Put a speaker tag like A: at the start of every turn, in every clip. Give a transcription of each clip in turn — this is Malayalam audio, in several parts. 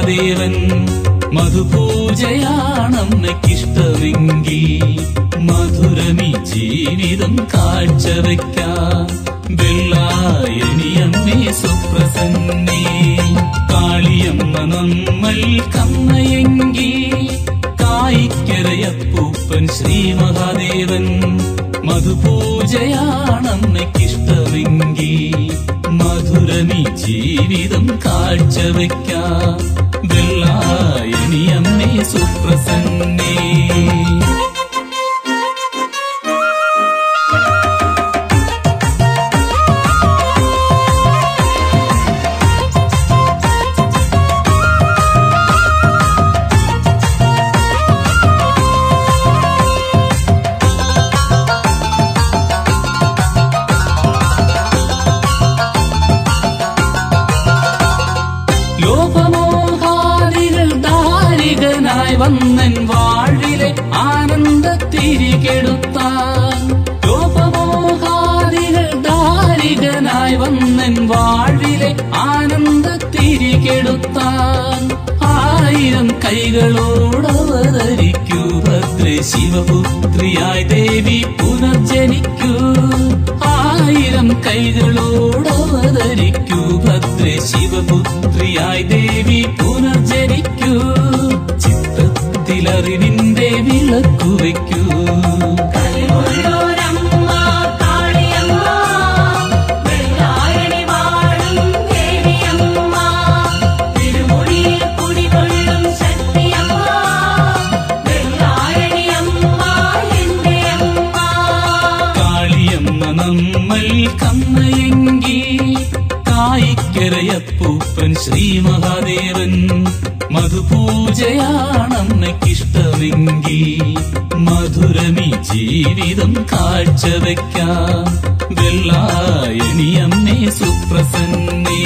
A: മഹാദേവൻ മധുപൂജയാണമ്മയ്ക്കിഷ്ടമെങ്കിൽ മധുരമി ജീവിതം കാഴ്ചവെക്കാം വെള്ളായണിയമ്മേ സുപ്രസന്നേ കാളിയമ്മ നമ്മൾ കമ്മയെങ്കിൽ കായിക്കരയപ്പൂപ്പൻ ശ്രീ മഹാദേവൻ മധുപൂജയാണമ്മയ്ക്കിഷ്ടമെങ്കിൽ മധുരമി ജീവിതം കാഴ്ചവെക്കാം വെള്ളായണിയമ്മേ സുപ്രസന്നേ ലോപമോഹാദികൾ ദാരികനായി വന്നൻ വാഴിലെ ആനന്ദത്തിരികെടുത്താൻ ലോപമോഹാദികൾ ദാരികനായി വന്നൻ വാഴിലെ ആനന്ദത്തിരികെടുത്താൻ ആയിരം കൈകളോടവതരിക്കൂ ഭദ്രേ ശിവപുത്രിയായി ദേവി പുനർജനിക്കൂ ആയിരം കൈകളോടവതരിക്കൂ ഭദ്രേ ശിവപുത്രിയായി ദേവി പുനർജനിക്കൂ ചിത്രത്തിലറിവിന്റെ വിളക്കു വയ്ക്കൂ
B: കലിമുള്ളോരമ്മ കാളിയമ്മ വെള്ളായണി വാഴും ദേവിയമ്മ തിരുമുടിയിൽ കുടികൊള്ളും ശക്തിയമ്മ വെള്ളായണിയമ്മ എന്റെ അമ്മ
A: കാളിയമ്മ നമ്മൾ കമ്മയെങ്കിൽ കായിക്കരയപ്പൂപ്പൻ ശ്രീ മഹാദേവൻ മധുപൂജയാണമ്മയ്ക്കിഷ്ടമെങ്കിൽ മധുരമി ജീവിതം കാഴ്ചവെക്കാം വെള്ളായണിയമ്മേ സുപ്രസന്നേ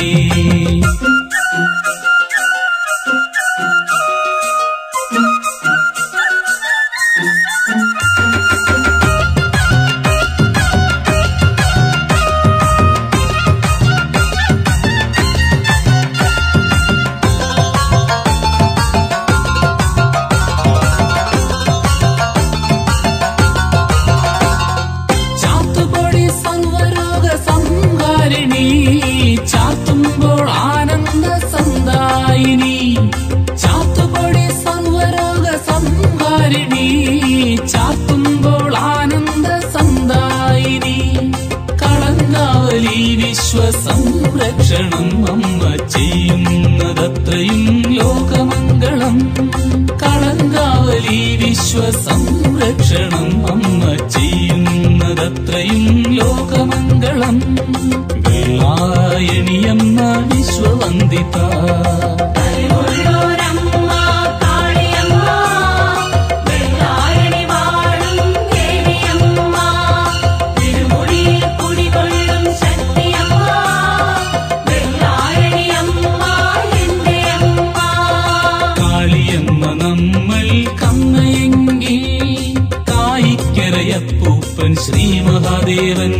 A: ചാത്തുപൊടി സർവരോഗ സംഹാരിണി ചാത്തുമ്പോൾ ആനന്ദ സന്ദായിനി ചാത്തുപൊടി സർവരോഗ സംഹാരിണി ചാത്തുമ്പോൾ ആനന്ദ സന്ദായിനി കളങ്കാവലി വിശ്വസംരക്ഷണം അമ്മ ചെയ്യുന്നതത്രയും ലോകമംഗളം കളങ്കാവലി വിശ്വസംരക്ഷണം അമ്മ ചെയ്യുന്നതത്രയും ലോകമംഗളം വെള്ളായണിയമ്മ വിശ്വവന്ദിത
B: കലിമുള്ളോരമ്മ കാളിയമ്മ വെള്ളായണി വാഴും ദേവിയമ്മ തിരുമുടിയിൽ കുടികൊള്ളും ശക്തിയമ്മ വെള്ളായണിയമ്മ എന്റെ അമ്മ
A: കാളിയമ്മ നമ്മൾ കമ്മയെങ്കിൽ കായിക്കരയപ്പൂപ്പൻ ശ്രീ മഹാദേവൻ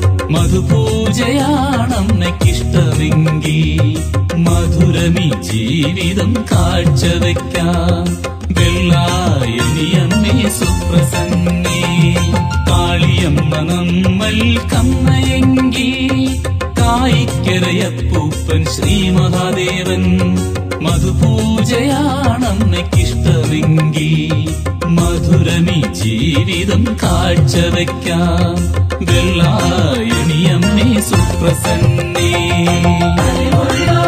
A: മധുപൂജയാണമ്മയ്ക്കിഷ്ടമെങ്കിൽ മധുരമി ജീവിതം കാഴ്ചവെക്കാം വെള്ളായണിയമ്മേ സുപ്രസന്നേ കാളിയമ്മ നമ്മൾ കമ്മയെങ്കിൽ കായിക്കരയപ്പൂപ്പൻ ശ്രീ മഹാദേവൻ മധുപൂജയാണമ്മയ്ക്കിഷ്ടമെങ്കിൽ മധുരമി ജീവിതം കാഴ്ചവെക്കാം വെള്ളായണിയമ്മേ സുപ്രസന്നേ
B: കലിമുള്ളോരമ്മ